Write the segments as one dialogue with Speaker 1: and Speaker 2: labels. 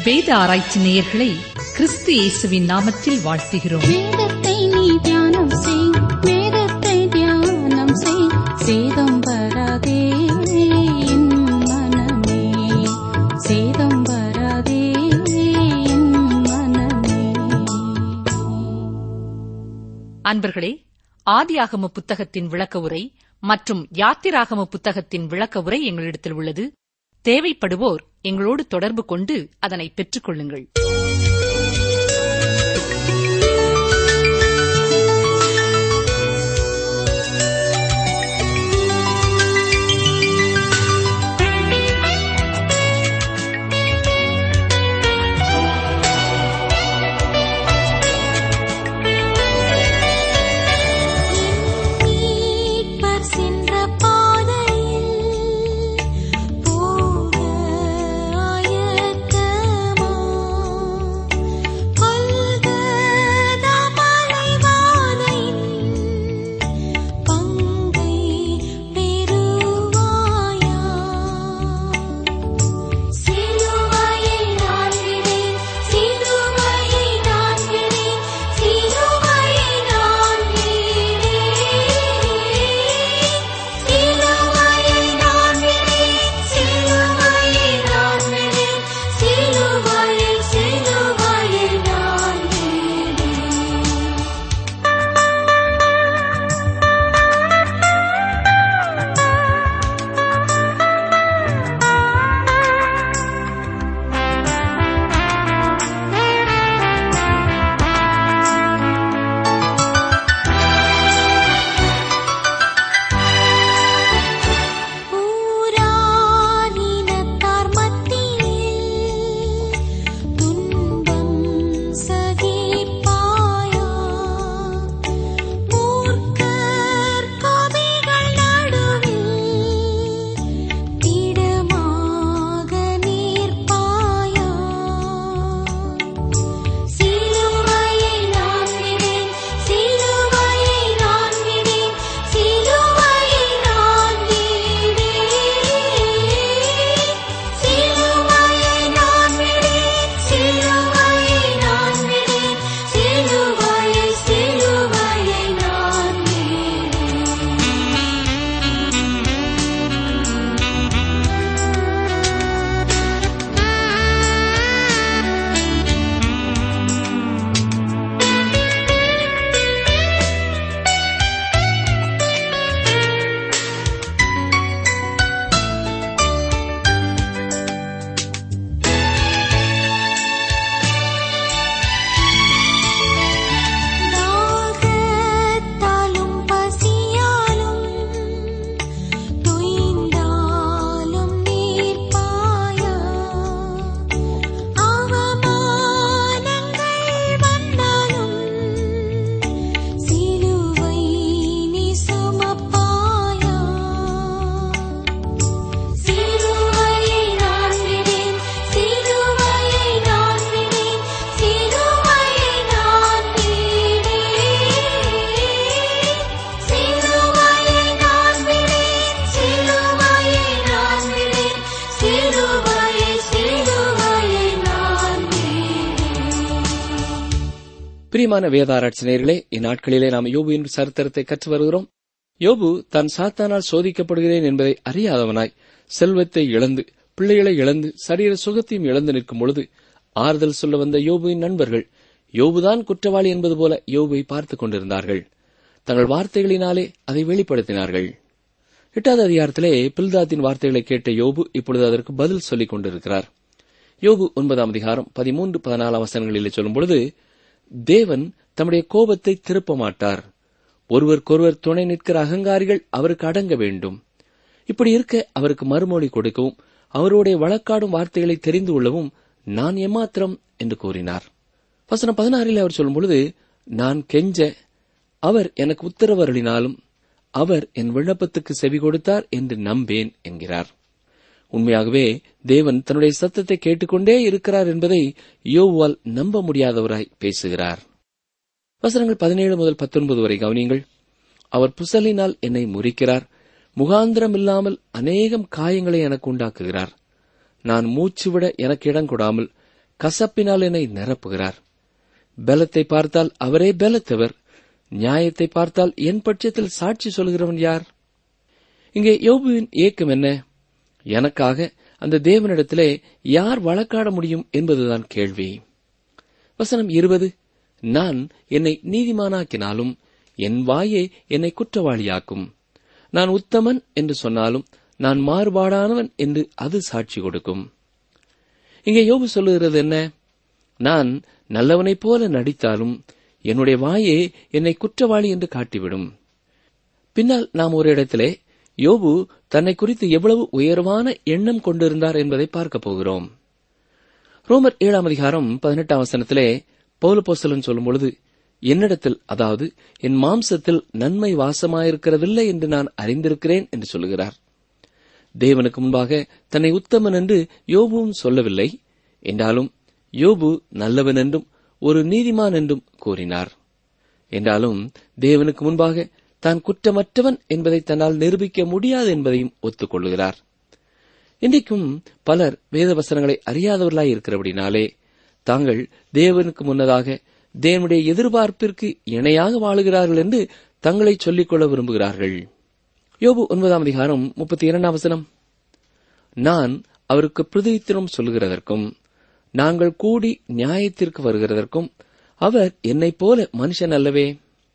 Speaker 1: வேத ஆராய்ச்சி நேயர்களை கிறிஸ்து இயேசுவின் நாமத்தில் வாழ்த்துகிறோம்
Speaker 2: வேதத்தை நீ தியானம் செய் வேதத்தை தியானம் செய் சேதம் வராதே என் மனமே சேதம் வராதே என் மனமே
Speaker 1: அன்பர்களே ஆதியாகம புத்தகத்தின் விளக்க உரை மற்றும் யாத்திராகம புத்தகத்தின் விளக்க உரை எங்களிடத்தில் உள்ளது தேவைப்படுவோர் எங்களோடு தொடர்பு கொண்டு அதனை பெற்றுக் கொள்ளுங்கள்
Speaker 2: மீட்பர் சென்ற பாதையில் போக ஆயத்தமா கொல்கதா மலைவாதையின் பங்கை பெறுவாயா சிலுவையை நான் விடேன் சிலுவையை நான் விடேன் சிலுவையை நான் விடேன் சிலுவையை நான் விடேன் சிலுவையை நான் விடேன் சிலுவையை சிலுவையை நான் விடேன் ஊரானினத்தார் மத்தியில் துன்பம் சகிப்பாயா மூர்க்கர் கவிகள் நடுவில் திடமாக நிற்பாயா சிலுவையை நான் விடேன் சிலுவையை நான் விடேன் சிலுவையை நான் விடேன் சிலுவையை நான் விடேன் சிலுவையை நான் விடேன் சிலுவையை சிலுவையை நான் தாகத்தாலும் பசியாலும் தொய்ந்தாலும் நீர்ப்பாயா அவமானங்கள் வந்தாலும் சிலுவை நீ சுமப்பாயா சிலுவையை நான் விடேன் சிலுவையை நான் விடேன் சிலுவையை நான் விடேன் சிலுவையை நான் விடேன் சிலுவையை நான் விடேன் சிலுவையை சிலுவையை நான் விடேன்
Speaker 3: பிரியமான வேதாராய்ச்சியர்களே இந்நாட்களிலே நாம் யோபுவின் சரித்திரத்தை கற்று வருகிறோம் யோபு தான் சாத்தானால் சோதிக்கப்படுகிறேன் என்பதை அறியாதவனாய் செல்வத்தை இழந்து பிள்ளைகளை இழந்து சரீர சுகத்தையும் இழந்து நிற்கும் பொழுது ஆறுதல் சொல்ல வந்த யோபுவின் நண்பர்கள் யோபுதான் குற்றவாளி என்பது போல யோபுவை பார்த்துக் கொண்டிருந்தார்கள் தங்கள் வார்த்தைகளினாலே அதை வெளிப்படுத்தினார்கள் எட்டாவது அதிகாரத்திலே பில்தாத்தின் வார்த்தைகளை கேட்ட யோபு இப்பொழுது அதற்கு பதில் சொல்லிக் கொண்டிருக்கிறார் யோபு ஒன்பதாம் அதிகாரம் பதிமூன்று பதினாலாம் வசனங்களிலே சொல்லும் பொழுது தேவன் தம்முடைய கோபத்தை திருப்ப மாட்டார் ஒருவருக்கொருவர் துணை நிற்கிற அகங்காரிகள் அவருக்கு அடங்க வேண்டும் இப்படி இருக்க அவருக்கு மறுமொழி கொடுக்கவும் அவருடைய வழக்காடும் வார்த்தைகளை தெரிந்து கொள்ளவும் நான் எம்மாத்திரம் என்று கூறினார் வசனம் பதினாறில் அவர் சொல்லும் பொழுது நான் கெஞ்ச அவர் எனக்கு உத்தரவு அருளினாலும் அவர் என் விண்ணப்பத்துக்கு செவி கொடுத்தார் என்று நம்பேன் என்கிறார் உண்மையாகவே தேவன் தன்னுடைய சத்தத்தை கேட்டுக்கொண்டே இருக்கிறார் என்பதை யோவால் நம்ப முடியாதவராய் பேசுகிறார் வசனங்கள் பதினேழு முதல் பத்தொன்பது வரை கவனியுங்கள் அவர் புசலினால் என்னை முறிக்கிறார் முகாந்திரம் இல்லாமல் அநேகம் காயங்களை எனக்கு உண்டாக்குகிறார் நான் மூச்சு விட எனக்கு இடம் கொடாமல் கசப்பினால் என்னை நிரப்புகிறார் பலத்தை பார்த்தால் அவரே பலத்தவர் நியாயத்தை பார்த்தால் என் பட்சத்தில் சாட்சி சொல்கிறவன் யார் இங்கே யோபுவின் ஏக்கம் என்ன எனக்காக அந்த தேவனிடத்திலே யார் வழக்காட முடியும் என்பதுதான் கேள்வி வசனம் இருபது நான் என்னை நீதிமானாக்கினாலும் என் வாயே என்னை குற்றவாளியாக்கும் நான் உத்தமன் என்று சொன்னாலும் நான் மாறுபாடானவன் என்று அது சாட்சி கொடுக்கும் இங்கே யோபு சொல்லுகிறது என்ன நான் நல்லவனைப் போல நடித்தாலும் என்னுடைய வாயே என்னை குற்றவாளி என்று காட்டிவிடும் பின்னால் நாம் ஒரு இடத்திலே யோபு தன்னை குறித்து எவ்வளவு உயர்வான எண்ணம் கொண்டிருந்தார் என்பதை பார்க்கப் போகிறோம் ரோமர் ஏழாம் அதிகாரம் பதினெட்டாம் வசனத்திலே பௌலபோஸ்தலன் சொல்லும் பொழுது என்னிடத்தில் அதாவது என் மாம்சத்தில் நன்மை வாசமாயிருக்கிறதில்லை என்று நான் அறிந்திருக்கிறேன் என்று சொல்லுகிறார் தேவனுக்கு முன்பாக தன்னை உத்தமன் என்று யோபுவும் சொல்லவில்லை என்றாலும் யோபு நல்லவன் என்றும் ஒரு நீதிமான் என்றும் கூறினார் என்றாலும் தேவனுக்கு முன்பாக தான் குற்றமற்றவன் என்பதை தன்னால் நிரூபிக்க முடியாது என்பதையும் ஒத்துக்கொள்கிறார் இன்றைக்கும் பலர் வேத வசனங்களை அறியாதவர்களாய் இருக்கிறபடினாலே தாங்கள் தேவனுக்கு முன்னதாக தேவனுடைய எதிர்பார்ப்பிற்கு இணையாக வாழுகிறார்கள் என்று தங்களை சொல்லிக்கொள்ள விரும்புகிறார்கள் யோபு ஒன்பதாம் அதிகாரம் முப்பத்தி இரண்டாம் வசனம் நான் அவருக்கு பிரதித்திரம் சொல்கிறதற்கும் நாங்கள் கூடி நியாயத்திற்கு வருகிறதற்கும் அவர் என்னைப் போல மனுஷன் அல்லவே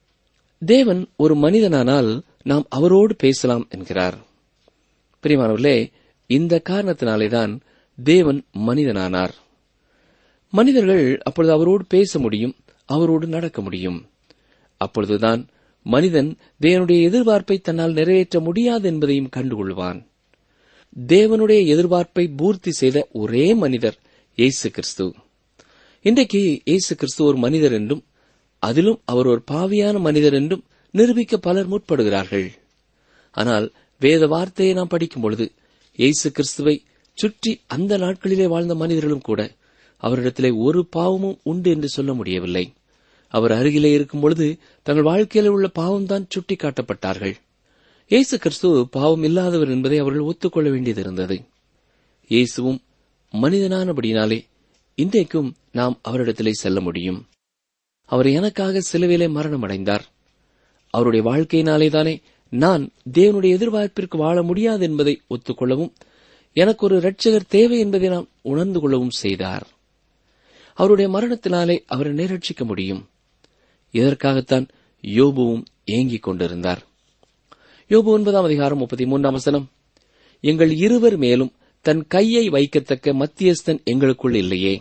Speaker 3: தேவன் ஒரு மனிதனானால் நாம் அவரோடு பேசலாம் என்கிறார் பிரியமானவர்களே இந்த காரணத்தினாலேதான் தேவன் மனிதனானார் மனிதர்கள் அப்பொழுது அவரோடு பேச முடியும் அவரோடு நடக்க முடியும் அப்பொழுதுதான் மனிதன் தேவனுடைய எதிர்பார்ப்பை தன்னால் நிறைவேற்ற முடியாது என்பதையும் கண்டுகொள்வான் தேவனுடைய எதிர்பார்ப்பை பூர்த்தி செய்த ஒரே மனிதர் இயேசு கிறிஸ்து இன்றைக்கு இயேசு கிறிஸ்து ஒரு மனிதர் என்றும் அதிலும் அவர் ஒரு பாவியான மனிதர் என்றும் நிரூபிக்க பலர் முற்படுகிறார்கள் ஆனால் வேத வார்த்தையை நாம் படிக்கும் பொழுது இயேசு கிறிஸ்துவை சுற்றி அந்த நாட்களிலே வாழ்ந்த மனிதர்களும் கூட அவரிடத்திலே ஒரு பாவமும் உண்டு என்று சொல்ல முடியவில்லை அவர் அருகிலே இருக்கும் பொழுது தங்கள் வாழ்க்கையில் உள்ள பாவம்தான் சுட்டி காட்டப்பட்டார்கள் இயேசு கிறிஸ்து பாவம் இல்லாதவர் என்பதை அவர்கள் ஒத்துக்கொள்ள வேண்டியது இருந்தது இயேசுவும் மனிதனானபடினாலே இன்றைக்கும் நாம் அவரிடத்திலே செல்ல முடியும் அவர் எனக்காக சிலுவையிலே மரணம் அடைந்தார் அவருடைய வாழ்க்கையினாலேதானே நான் தேவனுடைய எதிர்பார்ப்பிற்கு வாழ முடியாது என்பதை ஒத்துக்கொள்ளவும் எனக்கு ஒரு இரட்சகர் தேவை என்பதை நான் உணர்ந்து கொள்ளவும் செய்தார் அவருடைய மரணத்தினாலே அவரை நிரட்சிக்க முடியும் இதற்காகத்தான் யோபுவும் ஏங்கிக் கொண்டிருந்தார் யோபு ஒன்பதாம் அதிகாரம் முப்பத்தி மூன்றாம் வசனம் எங்கள் இருவர் மேலும் தன் கையை வைக்கத்தக்க மத்தியஸ்தன் எங்களுக்குள் இல்லையே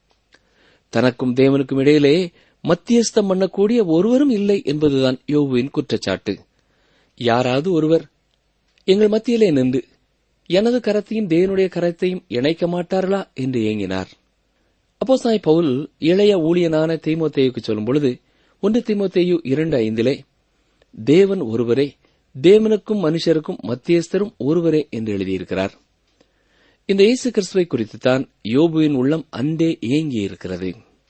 Speaker 3: தனக்கும் தேவனுக்கும் இடையிலே மத்தியஸ்தம் பண்ணக்கூடிய ஒருவரும் இல்லை என்பதுதான் யோபுவின் குற்றச்சாட்டு யாராவது ஒருவர் எங்கள் மத்தியிலே நின்று எனது கரத்தையும் தேவனுடைய கரத்தையும் இணைக்க மாட்டார்களா என்று ஏங்கினார் அப்போ சாய் பவுல் இளைய ஊழியனான தீமோத்தேயுக்கு சொல்லும் பொழுது ஒன்று தீமோத்தேயு இரண்டு ஐந்திலே தேவன் ஒருவரே தேவனுக்கும் மனுஷருக்கும் மத்தியஸ்தரும் ஒருவரே என்று எழுதியிருக்கிறார் இந்த இயேசு கிறிஸ்துவை குறித்துத்தான் யோபுவின் உள்ளம் அன்றே ஏங்கி இருக்கிறது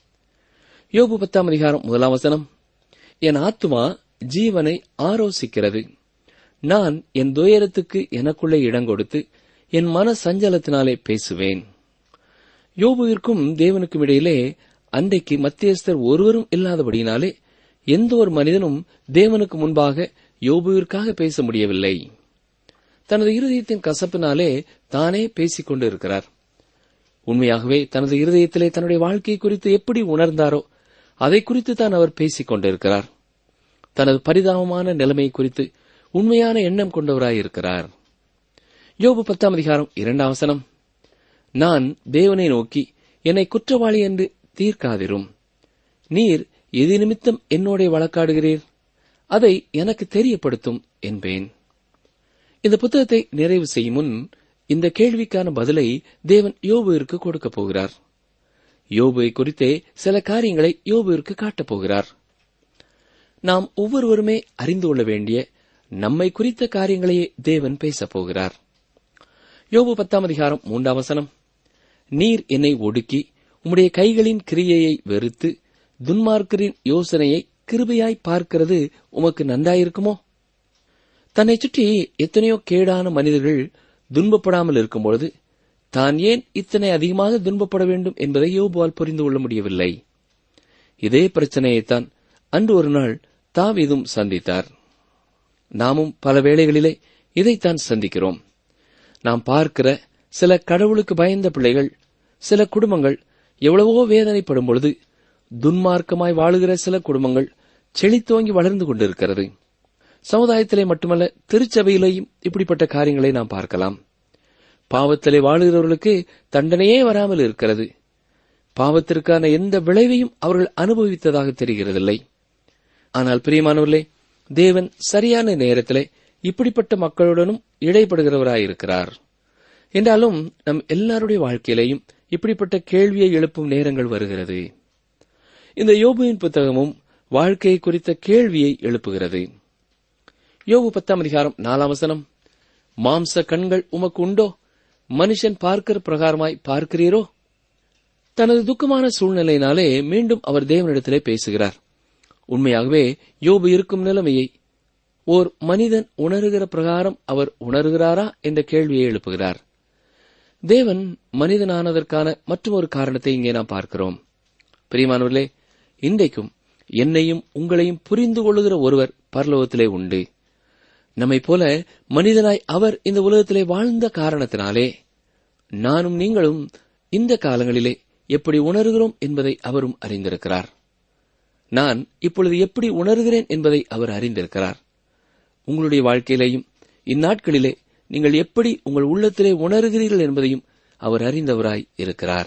Speaker 3: யோபு பத்தாம் அதிகாரம் முதலாம் வசனம் என் ஆத்துமா ஜீவனை ஆரோசிக்கிறது நான் என் துயரத்துக்கு எனக்குள்ளே இடம் கொடுத்து என் மன சஞ்சலத்தினாலே பேசுவேன் யோபுவிற்கும் தேவனுக்கும் இடையிலே அன்றைக்கு மத்தியஸ்தர் ஒருவரும் இல்லாதபடியினாலே எந்த ஒரு மனிதனும் தேவனுக்கு முன்பாக யோபுவிற்காக பேச முடியவில்லை தனது இருதயத்தின் கசப்பினாலே தானே பேசிக் கொண்டு இருக்கிறார் உண்மையாகவே தனது இருதயத்திலே தன்னுடைய வாழ்க்கை குறித்து எப்படி உணர்ந்தாரோ அதை குறித்து தான் அவர் பேசிக் கொண்டிருக்கிறார் தனது பரிதாபமான நிலைமை குறித்து உண்மையான எண்ணம் கொண்டவராயிருக்கிறார் யோபு பத்தாம் அதிகாரம் இரண்டாம் வசனம் நான் தேவனை நோக்கி என்னை குற்றவாளி என்று தீர்க்காதிரும் நீர் எது நிமித்தம் என்னோட வழக்காடுகிறீர் அதை எனக்கு தெரியப்படுத்தும் என்பேன் இந்த புத்தகத்தை நிறைவு செய்யும் முன் இந்த கேள்விக்கான பதிலை தேவன் யோபுவிற்கு கொடுக்கப் போகிறார் யோபுவை குறித்தே சில காரியங்களை யோபுவிற்கு காட்டப் போகிறார் நாம் ஒவ்வொருவருமே அறிந்து கொள்ள வேண்டிய நம்மை குறித்த காரியங்களையே தேவன் பேசப் போகிறார் யோபு பத்தாம் அதிகாரம் மூன்றாம் வசனம் நீர் என்னை ஒடுக்கி உம்முடைய கைகளின் கிரியையை வெறுத்து துன்மார்க்கரின் யோசனையை கிருபையாய் பார்க்கிறது உமக்கு நன்றாயிருக்குமோ தன்னை சுற்றி எத்தனையோ கேடான மனிதர்கள் துன்பப்படாமல் இருக்கும்பொழுது தான் ஏன் இத்தனை அதிகமாக துன்பப்பட வேண்டும் என்பதை யோபுவால் புரிந்து கொள்ள முடியவில்லை இதே பிரச்சனையைத்தான் அன்று ஒரு நாள் தாவீதும் சந்தித்தார் நாமும் பல வேளைகளிலே இதைத்தான் சந்திக்கிறோம் நாம் பார்க்கிற சில கடவுளுக்கு பயந்த பிள்ளைகள் சில குடும்பங்கள் எவ்வளவோ வேதனைப்படும் பொழுது துன்மார்க்கமாய் வாழுகிற சில குடும்பங்கள் செழித்தோங்கி வளர்ந்து கொண்டிருக்கிறது சமுதாயத்திலே மட்டுமல்ல திருச்சபையிலேயும் இப்படிப்பட்ட காரியங்களை நாம் பார்க்கலாம் பாவத்திலே வாழுகிறவர்களுக்கு தண்டனையே வராமல் இருக்கிறது பாவத்திற்கான எந்த விளைவையும் அவர்கள் அனுபவித்ததாக தெரிகிறதில்லை ஆனால் பிரியமானவர்களே தேவன் சரியான நேரத்திலே இப்படிப்பட்ட மக்களுடனும் இடைப்படுகிறவராயிருக்கிறார் என்றாலும் நம் எல்லாருடைய வாழ்க்கையிலேயும் இப்படிப்பட்ட கேள்வியை எழுப்பும் நேரங்கள் வருகிறது இந்த யோபுவின் புத்தகமும் வாழ்க்கையை குறித்த கேள்வியை எழுப்புகிறது யோபு பத்தாம் அதிகாரம் நாலாம் வசனம் மாம்ச கண்கள் உமக்கு உண்டோ மனுஷன் பார்க்கிற பிரகாரமாய் பார்க்கிறீரோ தனது துக்கமான சூழ்நிலையினாலே மீண்டும் அவர் தேவனிடத்திலே பேசுகிறார் உண்மையாகவே யோபு இருக்கும் நிலைமையை ஓர் மனிதன் உணர்கிற பிரகாரம் அவர் உணர்கிறாரா என்ற கேள்வியை எழுப்புகிறார் தேவன் மனிதனானதற்கான மற்றொரு காரணத்தை இங்கே நாம் பார்க்கிறோம் பிரியமானவர்களே இன்றைக்கும் என்னையும் உங்களையும் புரிந்து கொள்ளுகிற ஒருவர் பரலோகத்திலே உண்டு நம்மைப் போல மனிதனாய் அவர் இந்த உலகத்திலே வாழ்ந்த காரணத்தினாலே நானும் நீங்களும் இந்த காலங்களிலே எப்படி உணர்கிறோம் என்பதை அவரும் அறிந்திருக்கிறார் நான் இப்பொழுது எப்படி உணர்கிறேன் என்பதை அவர் அறிந்திருக்கிறார் உங்களுடைய வாழ்க்கையிலேயும் இந்நாட்களிலே நீங்கள் எப்படி உங்கள் உள்ளத்திலே உணர்கிறீர்கள் என்பதையும் அவர் அறிந்தவராய் இருக்கிறார்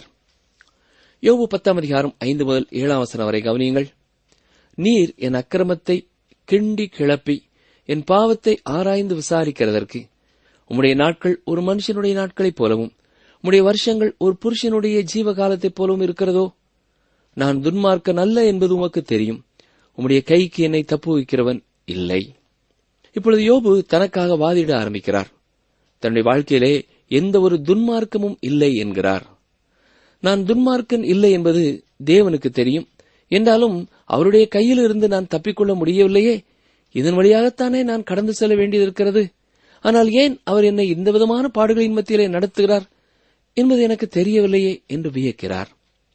Speaker 3: யோபு பத்தாம் அதிகாரம் ஐந்து முதல் ஏழாம் வசனம் வரை கவனியுங்கள் நீர் என் அக்கிரமத்தை கிண்டி கிளப்பி என் பாவத்தை ஆராய்ந்து விசாரிக்கிறதற்கு உம்முடைய நாட்கள் ஒரு மனுஷனுடைய நாட்களைப் போலவும் உம்முடைய வருஷங்கள் ஒரு புருஷனுடைய ஜீவ காலத்தைப் போலவும் இருக்கிறதோ நான் துன்மார்க்கன் அல்ல என்பது உமக்கு தெரியும் உம்முடைய கைக்கு என்னை தப்புவிக்கிறவன் இல்லை இப்பொழுது யோபு தனக்காக வாதிட ஆரம்பிக்கிறார் தன்னுடைய வாழ்க்கையிலே எந்த ஒரு துன்மார்க்கமும் இல்லை என்கிறார் நான் துன்மார்க்கன் இல்லை என்பது தேவனுக்கு தெரியும் என்றாலும் அவருடைய கையில் இருந்து நான் தப்பிக்கொள்ள முடியவில்லையே இதன் வழியாகத்தானே நான் கடந்து செல்ல வேண்டியது ஆனால் ஏன் அவர் என்னை இந்த விதமான பாடுகளின் மத்தியிலே நடத்துகிறார் என்பது எனக்கு தெரியவில்லையே என்று வியக்கிறார்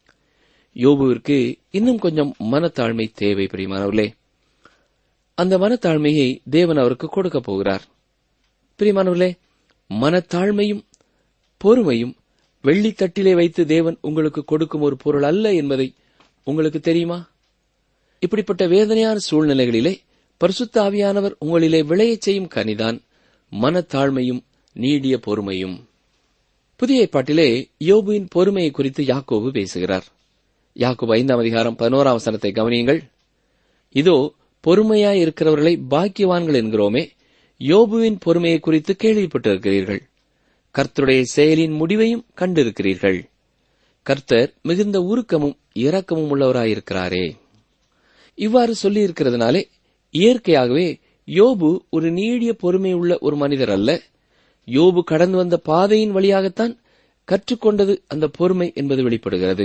Speaker 3: யோபுவிற்கு இன்னும் கொஞ்சம் மனத்தாழ்மை தேவை பிரியமானவர்களே அந்த மனத்தாழ்மையை தேவன் அவருக்கு கொடுக்க போகிறார் பிரியமானவர்களே மனத்தாழ்மையும் பொறுமையும் வெள்ளித்தட்டிலே வைத்து தேவன் உங்களுக்கு கொடுக்கும் ஒரு பொருள் அல்ல என்பதை உங்களுக்கு தெரியுமா இப்படிப்பட்ட வேதனையான சூழ்நிலைகளிலே பரிசுத்த ஆவியானவர் உங்களிலே விளையச் செய்யும் கனிதான் மனத்தாழ்மையும் நீடிய பொறுமையும் புதிய ஏற்பாட்டிலே யோபுவின் பொறுமையை குறித்து யாக்கோபு பேசுகிறார் யாக்கோபு ஐந்தாம் அதிகாரம் பதினோராம் வசனத்தை கவனியுங்கள் இதோ பொறுமையாய் இருக்கிறவர்களை பாக்கியவான்கள் என்கிறோமே யோபுவின் பொறுமையை குறித்து கேள்விப்பட்டிருக்கிறீர்கள் கர்த்தருடைய செயலின் முடிவையும் கண்டிருக்கிறீர்கள் கர்த்தர் மிகுந்த உருக்கமும் இரக்கமும் உள்ளவராயிருக்கிறாரே இவ்வாறு சொல்லியிருக்கிறதுனாலே இயற்கையாகவே யோபு ஒரு நீடிய பொறுமை உள்ள ஒரு மனிதர் அல்ல யோபு கடந்து வந்த பாதையின் வழியாகத்தான் கற்றுக்கொண்டது அந்த பொறுமை என்பது வெளிப்படுகிறது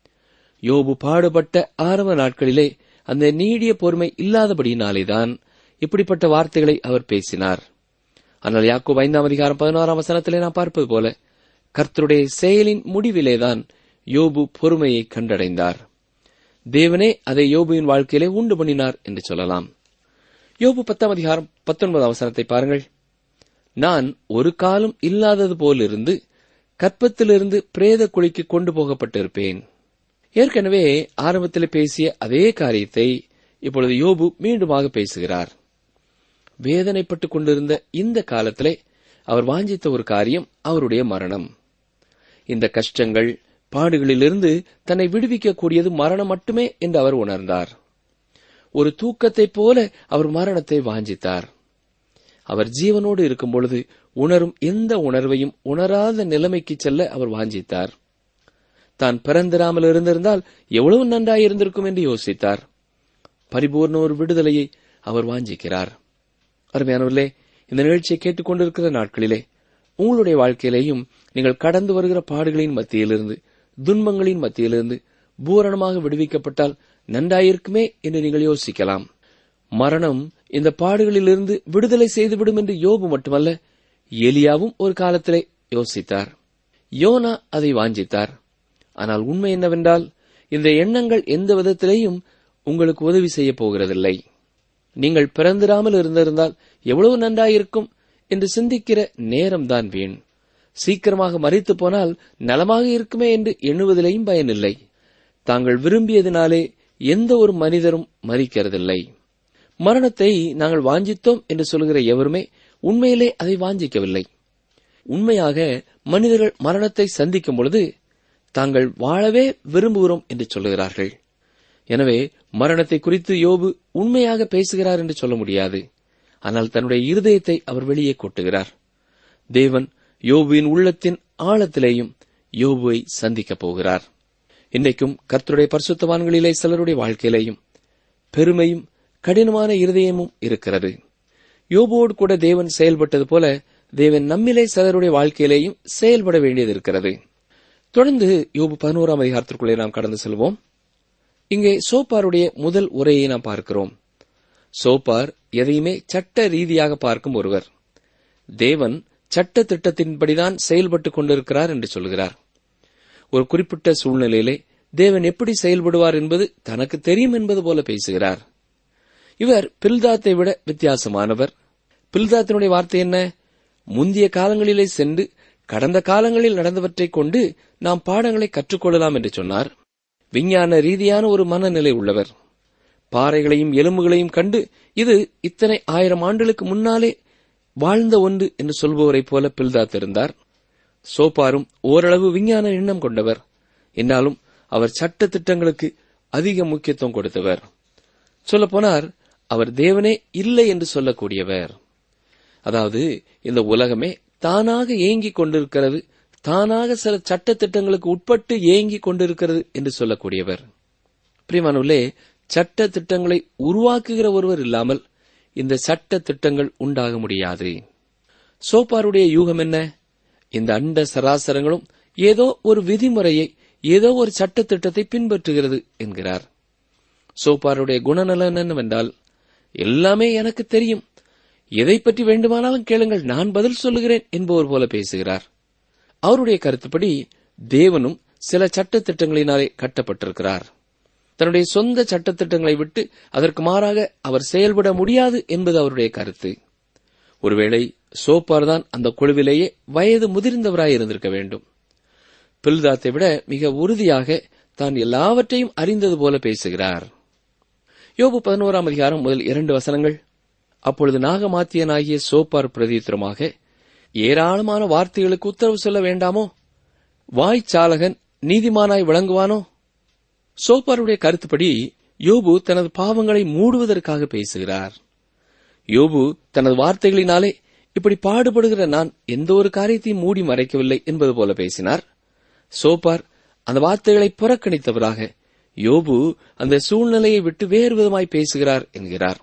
Speaker 3: யோபு பாடுபட்ட ஆரம்ப நாட்களிலே அந்த நீடிய பொறுமை இல்லாதபடியினாலேதான் இப்படிப்பட்ட வார்த்தைகளை அவர் பேசினார் ஆனால் யாக்கோப் ஐந்தாம் அதிகாரம் பதினோராம் வசனத்திலே நாம் பார்ப்பது போல கர்த்தருடைய செயலின் முடிவிலேதான் யோபு பொறுமையை கண்டடைந்தார் தேவனே அதை யோபுவின் வாழ்க்கையிலே உண்டு பண்ணினார் என்று சொல்லலாம் யோபு பத்தாம் அதிகாரம் பத்தொன்பதாம் வசனத்தை பாருங்கள் நான் ஒரு காலம் இல்லாதது போலிருந்து கற்பத்திலிருந்து பிரேத குழிக்கு கொண்டு போகப்பட்டிருப்பேன் ஏற்கனவே ஆரம்பத்தில் பேசிய அதே காரியத்தை இப்பொழுது யோபு மீண்டுமாக பேசுகிறார் வேதனைப்பட்டுக் கொண்டிருந்த இந்த காலத்திலே அவர் வாஞ்சித்த ஒரு காரியம் அவருடைய மரணம் இந்த கஷ்டங்கள் பாடுகளிலிருந்து தன்னை விடுவிக்கக்கூடியது மரணம் மட்டுமே என்று அவர் உணர்ந்தார் ஒரு தூக்கத்தைப் போல அவர் மரணத்தை வாஞ்சித்தார் அவர் ஜீவனோடு இருக்கும் பொழுது உணரும் எந்த உணர்வையும் உணராத நிலைமைக்கு செல்ல அவர் வாஞ்சித்தார் தான் பிறந்திராமல் இருந்திருந்தால் எவ்வளவு நன்றாய் இருந்திருக்கும் என்று யோசித்தார் பரிபூர்ண ஒரு விடுதலையை அவர் வாஞ்சிக்கிறார் அருமையானவர்களே இந்த நிகழ்ச்சியை கேட்டுக்கொண்டிருக்கிற நாட்களிலே உங்களுடைய வாழ்க்கையிலேயும் நீங்கள் கடந்து வருகிற பாடுகளின் மத்தியிலிருந்து துன்பங்களின் மத்தியிலிருந்து பூரணமாக விடுவிக்கப்பட்டால் நன்றாயிருக்குமே என்று நீங்கள் யோசிக்கலாம் மரணம் இந்த பாடுகளிலிருந்து விடுதலை செய்துவிடும் என்று யோபு மட்டுமல்ல எலியாவும் ஒரு காலத்திலே யோசித்தார் யோனா அதை வாஞ்சித்தார் ஆனால் உண்மை என்னவென்றால் இந்த எண்ணங்கள் எந்த விதத்திலேயும் உங்களுக்கு உதவி செய்யப் போகிறதில்லை நீங்கள் பிறந்திராமல் இருந்திருந்தால் எவ்வளவு நன்றாயிருக்கும் என்று சிந்திக்கிற நேரம்தான் வீண் சீக்கிரமாக மறித்து போனால் நலமாக இருக்குமே என்று எண்ணுவதிலேயும் பயனில்லை தாங்கள் விரும்பியதினாலே எந்த ஒரு மனிதரும் மறிக்கிறதில்லை மரணத்தை நாங்கள் வாஞ்சித்தோம் என்று சொல்கிற எவருமே உண்மையிலே அதை வாஞ்சிக்கவில்லை உண்மையாக மனிதர்கள் மரணத்தை சந்திக்கும் பொழுது தாங்கள் வாழவே விரும்புகிறோம் என்று சொல்லுகிறார்கள் எனவே மரணத்தை குறித்து யோபு உண்மையாக பேசுகிறார் என்று சொல்ல முடியாது ஆனால் தன்னுடைய இருதயத்தை அவர் வெளியே கொட்டுகிறார் தேவன் யோபுவின் உள்ளத்தின் ஆழத்திலேயும் யோபுவை சந்திக்கப் போகிறார் இன்றைக்கும் கர்த்தருடைய பரிசுத்தவான்களிலே சிலருடைய வாழ்க்கையிலேயும் பெருமையும் கடினமான இருதயமும் இருக்கிறது யோபுவோடு கூட தேவன் செயல்பட்டது போல தேவன் நம்மிலே சிலருடைய வாழ்க்கையிலேயும் செயல்பட வேண்டியது இருக்கிறது தொடர்ந்து யோபு பதினோராம் அதிகாரத்திற்குள்ளே நாம் கடந்து செல்வோம் இங்கே சோப்பாருடைய முதல் உரையை நாம் பார்க்கிறோம் சோப்பார் எதையுமே சட்ட ரீதியாக பார்க்கும் ஒருவர் தேவன் சட்ட திட்டத்தின்படிதான் செயல்பட்டுக் கொண்டிருக்கிறார் என்று சொல்கிறார் ஒரு குறிப்பிட்ட சூழ்நிலையிலே தேவன் எப்படி செயல்படுவார் என்பது தனக்கு தெரியும் என்பது போல பேசுகிறார் இவர் பில்தாத்தை விட வித்தியாசமானவர் பில்தாத்தினுடைய வார்த்தை என்ன முந்திய காலங்களிலே சென்று கடந்த காலங்களில் நடந்தவற்றைக் கொண்டு நாம் பாடங்களை கற்றுக்கொள்ளலாம் என்று சொன்னார் விஞ்ஞான ரீதியான ஒரு மனநிலை உள்ளவர் பாறைகளையும் எலும்புகளையும் கண்டு இது இத்தனை ஆயிரம் ஆண்டுகளுக்கு முன்னாலே வாழ்ந்த ஒன்று என்று சொல்பவரைப் போல பில்தாத் இருந்தார் சோப்பாரும் ஓரளவு விஞ்ஞான எண்ணம் கொண்டவர் என்னாலும் அவர் சட்ட திட்டங்களுக்கு அதிக முக்கியத்துவம் கொடுத்தவர் சொல்லப்போனார் அவர் தேவனே இல்லை என்று சொல்லக்கூடியவர் அதாவது இந்த உலகமே தானாக ஏங்கிக் கொண்டிருக்கிறது தானாக சில சட்ட திட்டங்களுக்கு உட்பட்டு ஏங்கிக் கொண்டிருக்கிறது என்று சொல்லக்கூடியவர் பிரிமானுள்ளே சட்ட திட்டங்களை உருவாக்குகிற ஒருவர் இல்லாமல் இந்த சட்ட திட்டங்கள் உண்டாக முடியாது சோப்பாருடைய யூகம் என்ன இந்த அண்ட சராசரங்களும் ஏதோ ஒரு விதிமுறையை ஏதோ ஒரு சட்ட திட்டத்தை பின்பற்றுகிறது என்கிறார் சோப்பாருடைய குணநலன் என்னவென்றால் எல்லாமே எனக்கு தெரியும் எதை பற்றி வேண்டுமானாலும் கேளுங்கள் நான் பதில் சொல்லுகிறேன் என்பவர் போல பேசுகிறார் அவருடைய கருத்துப்படி தேவனும் சில சட்ட திட்டங்களினாலே கட்டப்பட்டிருக்கிறார் தன்னுடைய சொந்த சட்டத்திட்டங்களை விட்டு அதற்கு மாறாக அவர் செயல்பட முடியாது என்பது அவருடைய கருத்து ஒருவேளை சோப்பார் தான் அந்த குழுவிலேயே வயது முதிர்ந்தவராய் இருந்திருக்க வேண்டும் பில்தாத்தை விட மிக உறுதியாக தான் எல்லாவற்றையும் அறிந்தது போல பேசுகிறார் யோபு பதினோராம் அதிகாரம் முதல் இரண்டு வசனங்கள் அப்பொழுது நாகமாத்தியனாகிய சோப்பார் பிரதித்திரமாக ஏராளமான வார்த்தைகளுக்கு உத்தரவு சொல்ல வேண்டாமோ வாய்ச்சாலகன் நீதிமானாய் விளங்குவானோ சோப்பாருடைய கருத்துப்படி யோபு தனது பாவங்களை மூடுவதற்காக பேசுகிறார் யோபு தனது வார்த்தைகளினாலே இப்படி பாடுபடுகிற நான் எந்த ஒரு காரியத்தையும் மூடி மறைக்கவில்லை என்பது போல பேசினார் சோப்பார் அந்த வார்த்தைகளை புறக்கணித்தவராக யோபு அந்த சூழ்நிலையை விட்டு வேறு விதமாய் பேசுகிறார் என்கிறார்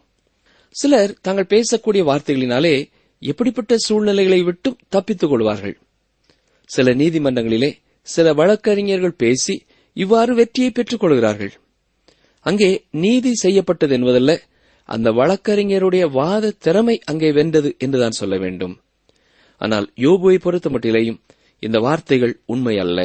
Speaker 3: சிலர் தாங்கள் பேசக்கூடிய வார்த்தைகளினாலே எப்படிப்பட்ட சூழ்நிலைகளை விட்டும் தப்பித்துக் கொள்வார்கள் சில நீதிமன்றங்களிலே சில வழக்கறிஞர்கள் பேசி இவ்வாறு வெற்றியை பெற்றுக் கொள்கிறார்கள் அங்கே நீதி செய்யப்பட்டது என்பதல்ல அந்த வழக்கறிஞருடைய வாத திறமை அங்கே வென்றது என்றுதான் சொல்ல வேண்டும் ஆனால் யோபுவை பொறுத்த மட்டிலேயும் இந்த வார்த்தைகள் உண்மை அல்ல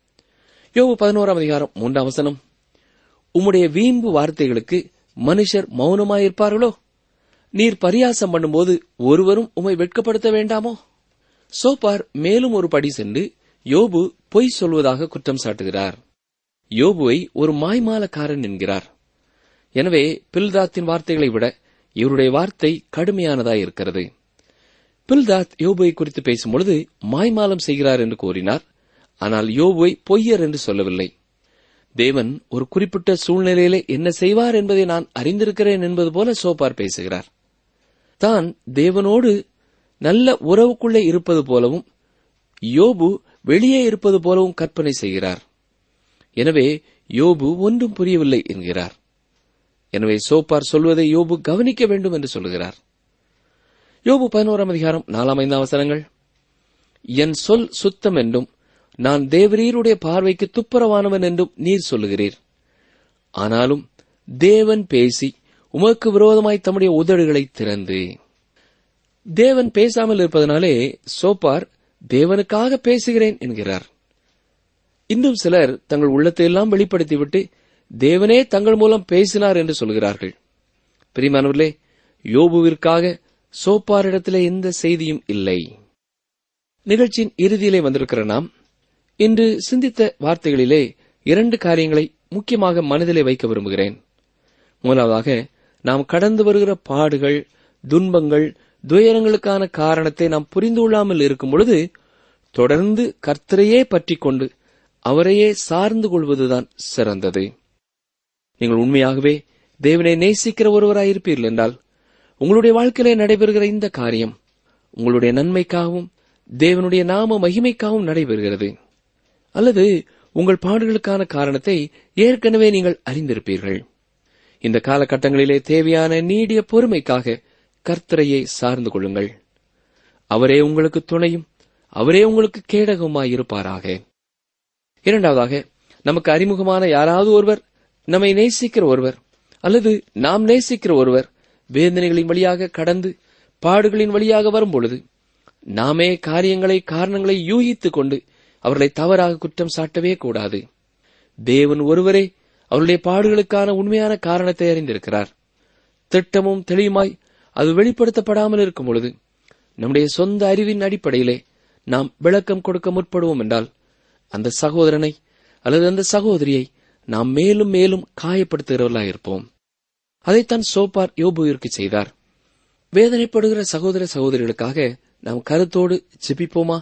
Speaker 3: யோபு பதினோராம் அதிகாரம் மூன்றாம் வசனம் உம்முடைய வீம்பு வார்த்தைகளுக்கு மனுஷர் மௌனமாயிருப்பார்களோ நீர் பரியாசம் பண்ணும்போது ஒருவரும் உம்மை வெட்கப்படுத்த வேண்டாமோ சோப்பார் மேலும் ஒரு படி சென்று யோபு பொய் சொல்வதாக குற்றம் சாட்டுகிறார் யோபுவை ஒரு மாய்மாலக்காரன் என்கிறார் எனவே பில்தாத்தின் வார்த்தைகளை விட இவருடைய வார்த்தை கடுமையானதாய் இருக்கிறது பில்தாத் யோபுவை குறித்து பேசும்பொழுது மாய்மாலம் செய்கிறார் என்று கூறினார் ஆனால் யோபுவை பொய்யர் என்று சொல்லவில்லை தேவன் ஒரு குறிப்பிட்ட சூழ்நிலையிலே என்ன செய்வார் என்பதை நான் அறிந்திருக்கிறேன் என்பது போல சோப்பார் பேசுகிறார் தான் தேவனோடு நல்ல உறவுக்குள்ளே இருப்பது போலவும் யோபு வெளியே இருப்பது போலவும் கற்பனை செய்கிறார் எனவே யோபு ஒன்றும் புரியவில்லை என்கிறார் எனவே சோப்பார் சொல்வதை யோபு கவனிக்க வேண்டும் என்று சொல்கிறார் யோபு பதினோராம் அதிகாரம் நாலாம் ஐந்தாம் அவசரங்கள் என் சொல் சுத்தம் என்றும் நான் தேவரீருடைய பார்வைக்கு துப்புரவானவன் என்றும் நீர் சொல்லுகிறீர் ஆனாலும் தேவன் பேசி உமக்கு விரோதமாய் தம்முடைய உதடுகளை திறந்து தேவன் பேசாமல் இருப்பதனாலே சோப்பார் தேவனுக்காக பேசுகிறேன் என்கிறார் இன்னும் சிலர் தங்கள் உள்ளத்தை எல்லாம் வெளிப்படுத்திவிட்டு தேவனே தங்கள் மூலம் பேசினார் என்று சொல்கிறார்கள் பிரிமானவர்களே யோபுவிற்காக சோப்பாரிடத்திலே எந்த செய்தியும் இல்லை நிகழ்ச்சியின் இறுதியிலே வந்திருக்கிற நாம் இன்று சிந்தித்த வார்த்தைகளிலே இரண்டு காரியங்களை முக்கியமாக மனதிலே வைக்க விரும்புகிறேன் முதலாவதாக நாம் கடந்து வருகிற பாடுகள் துன்பங்கள் துயரங்களுக்கான காரணத்தை நாம் புரிந்து கொள்ளாமல் இருக்கும் பொழுது தொடர்ந்து கர்த்தரையே பற்றிக் கொண்டு அவரையே சார்ந்து கொள்வதுதான் சிறந்தது நீங்கள் உண்மையாகவே தேவனை நேசிக்கிற ஒருவராயிருப்பீர்கள் என்றால் உங்களுடைய வாழ்க்கையிலே நடைபெறுகிற இந்த காரியம் உங்களுடைய நன்மைக்காகவும் தேவனுடைய நாம மகிமைக்காகவும் நடைபெறுகிறது அல்லது உங்கள் பாடுகளுக்கான காரணத்தை ஏற்கனவே நீங்கள் அறிந்திருப்பீர்கள் இந்த காலகட்டங்களிலே தேவையான நீடிய பொறுமைக்காக கர்த்தரையே சார்ந்து கொள்ளுங்கள் அவரே உங்களுக்கு துணையும் அவரே உங்களுக்கு கேடகமாயிருப்பாராக இரண்டாவதாக நமக்கு அறிமுகமான யாராவது ஒருவர் நம்மை நேசிக்கிற ஒருவர் அல்லது நாம் நேசிக்கிற ஒருவர் வேதனைகளின் வழியாக கடந்து பாடுகளின் வழியாக வரும்பொழுது நாமே காரியங்களை காரணங்களை யூகித்துக் கொண்டு அவர்களை தவறாக குற்றம் சாட்டவே கூடாது தேவன் ஒருவரே அவருடைய பாடுகளுக்கான உண்மையான காரணத்தை அறிந்திருக்கிறார் திட்டமும் தெளிவுமாய் அது வெளிப்படுத்தப்படாமல் இருக்கும் பொழுது நம்முடைய சொந்த அறிவின் அடிப்படையிலே நாம் விளக்கம் கொடுக்க முற்படுவோம் என்றால் அந்த சகோதரனை அல்லது அந்த சகோதரியை நாம் மேலும் மேலும் காயப்படுத்துகிறவர்களாக இருப்போம் அதைத்தான் சோப்பார் யோபுவிற்கு செய்தார் வேதனைப்படுகிற சகோதர சகோதரிகளுக்காக நாம் கருத்தோடு ஜெபிப்போமா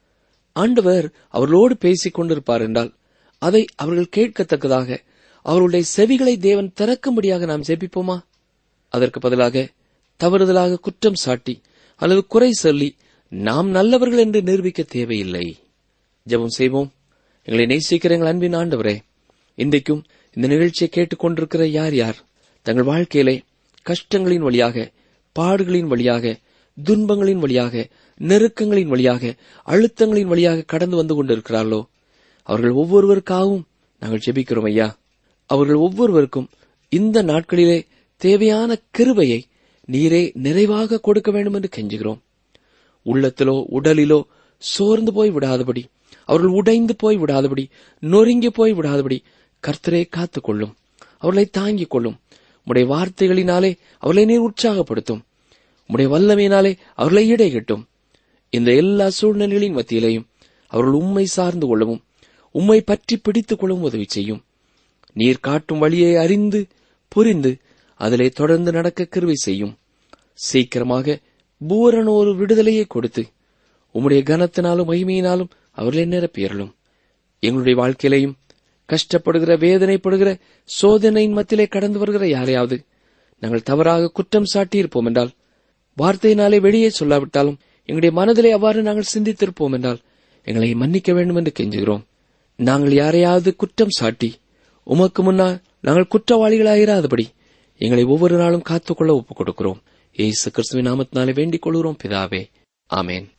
Speaker 3: ஆண்டவர் அவர்களோடு பேசிக் கொண்டிருப்பார் என்றால் அதை அவர்கள் கேட்கத்தக்கதாக அவர்களுடைய செவிகளை தேவன் திறக்கும்படியாக நாம் ஜெபிப்போமா அதற்கு பதிலாக தவறுதலாக குற்றம் சாட்டி அல்லது குறை சொல்லி நாம் நல்லவர்கள் என்று நிரூபிக்க தேவையில்லை ஜெபம் செய்வோம் எங்களை நேசிக்கிற எங்கள் அன்பின் ஆண்டவரே இன்றைக்கும் இந்த நிகழ்ச்சியை கேட்டுக்கொண்டிருக்கிற யார் யார் தங்கள் வாழ்க்கையிலே கஷ்டங்களின் வழியாக பாடுகளின் வழியாக துன்பங்களின் வழியாக நெருக்கங்களின் வழியாக அழுத்தங்களின் வழியாக கடந்து வந்து கொண்டிருக்கிறார்களோ அவர்கள் ஒவ்வொருவருக்காகவும் நாங்கள் ஜெபிக்கிறோம் ஐயா அவர்கள் ஒவ்வொருவருக்கும் இந்த நாட்களிலே தேவையான கிருபையை நீரே நிறைவாக கொடுக்க வேண்டும் என்று கெஞ்சுகிறோம் உள்ளத்திலோ உடலிலோ சோர்ந்து போய் விடாதபடி அவர்கள் உடைந்து போய் விடாதபடி நொறுங்கி போய் விடாதபடி கர்த்தரே காத்துக் கொள்ளும் அவர்களை தாங்கிக் கொள்ளும் உடைய வார்த்தைகளினாலே அவர்களை நீர் உற்சாகப்படுத்தும் உடைய வல்லமையினாலே அவர்களை இடைகட்டும் இந்த எல்லா சூழ்நிலைகளின் மத்தியிலேயும் அவர்கள் உம்மை சார்ந்து கொள்ளவும் உம்மை பற்றி பிடித்துக் கொள்ளவும் உதவி செய்யும் நீர் காட்டும் வழியை அறிந்து புரிந்து அதிலே தொடர்ந்து நடக்க கிருவை செய்யும் சீக்கிரமாக பூரண ஒரு விடுதலையை கொடுத்து உம்முடைய கனத்தினாலும் மகிமையினாலும் அவர்களை நிரப்பியறலும் எங்களுடைய வாழ்க்கையிலையும் கஷ்டப்படுகிற வேதனைப்படுகிற சோதனையின் மத்தியிலே கடந்து வருகிற யாரையாவது நாங்கள் தவறாக குற்றம் சாட்டியிருப்போம் என்றால் வார்த்தையினாலே வெளியே சொல்லாவிட்டாலும் எங்களுடைய மனதிலே அவ்வாறு நாங்கள் சிந்தித்திருப்போம் என்றால் எங்களை மன்னிக்க வேண்டும் என்று கெஞ்சுகிறோம் நாங்கள் யாரையாவது குற்றம் சாட்டி உமக்கு முன்னால் நாங்கள் குற்றவாளிகளாயிராதபடி எங்களை ஒவ்வொரு நாளும் காத்துக்கொள்ள ஒப்புக் கொடுக்கிறோம் ஏசு கிறிஸ்துவின் நாமத்தினாலே வேண்டிக் கொள்கிறோம் பிதாவே ஆமேன்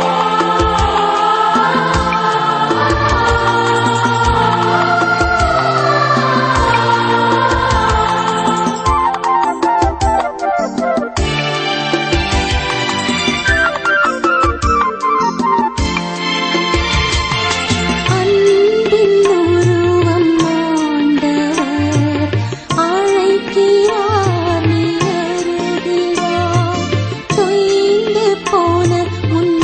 Speaker 2: அன்பின் உருவம் ஆண்டவர் அழைக்கிறார் நீ அருகில் வா தொய்ந்து போன உன்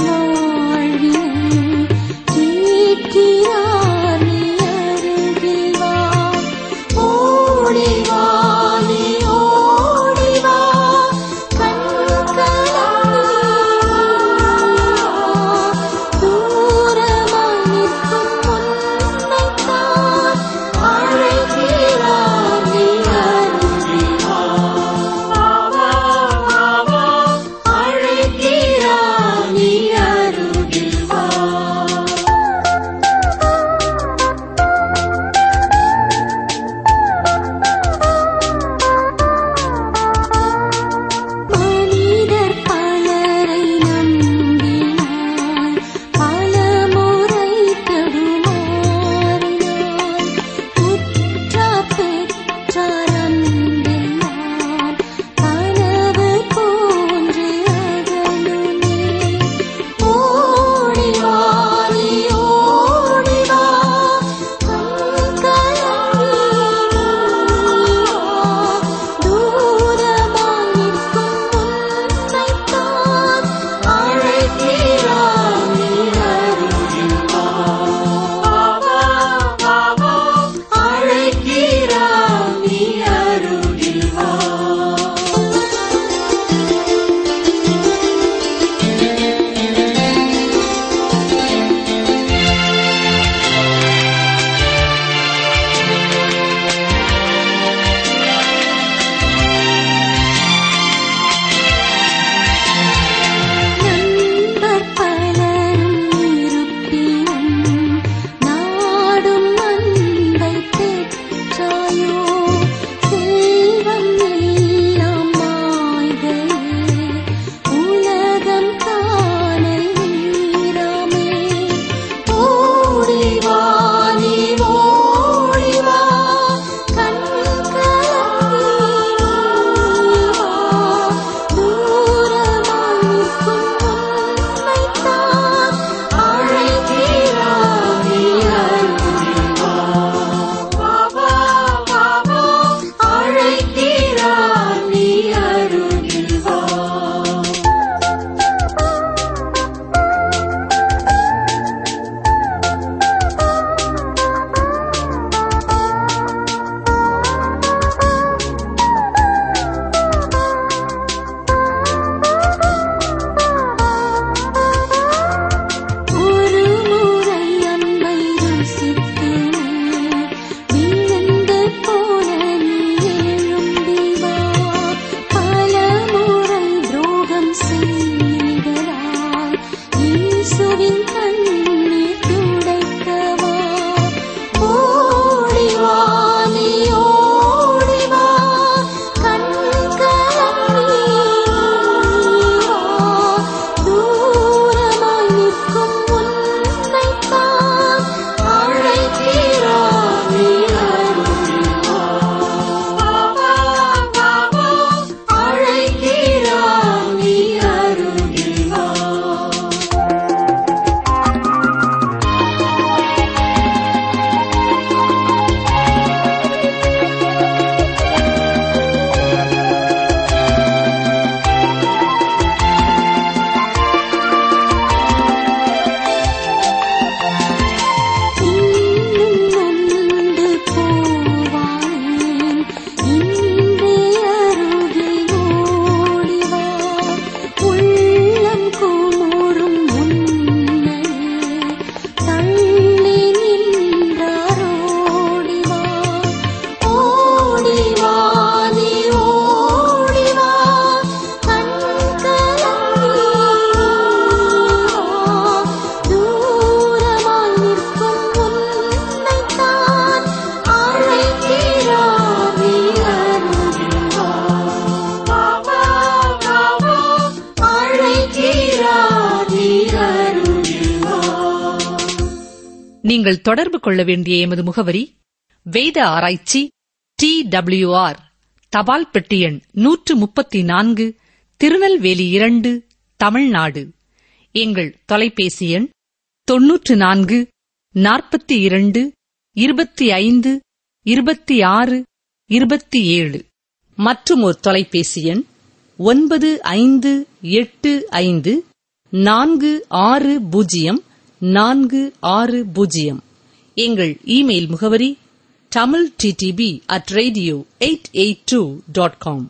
Speaker 1: நீங்கள் தொடர்பு கொள்ள வேண்டிய எமது முகவரி வேத ஆராய்ச்சி டி டபிள்யூஆர் தபால் பெட்டி எண் நூற்று முப்பத்தி நான்கு திருநெல்வேலி இரண்டு தமிழ்நாடு எங்கள் தொலைபேசி எண் தொன்னூற்று நான்கு நாற்பத்தி இரண்டு இருபத்தி ஐந்து இருபத்தி ஆறு இருபத்தி ஏழு மற்றும் ஒரு தொலைபேசி எண் ஒன்பது ஐந்து எட்டு ஐந்து நான்கு ஆறு பூஜ்ஜியம் நான்கு ஆறு பூஜ்ஜியம் எங்கள் இமெயில் முகவரி Tamil TDP at radio eight eight two dot com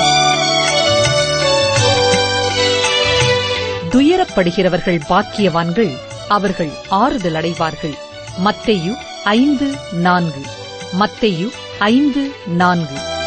Speaker 1: துயரப்படுகிறவர்கள் பாக்கியவான்கள் அவர்கள் ஆறுதல் அடைவார்கள் மத்தேயு ஐந்து நான்கு மத்தேயு ஐந்து நான்கு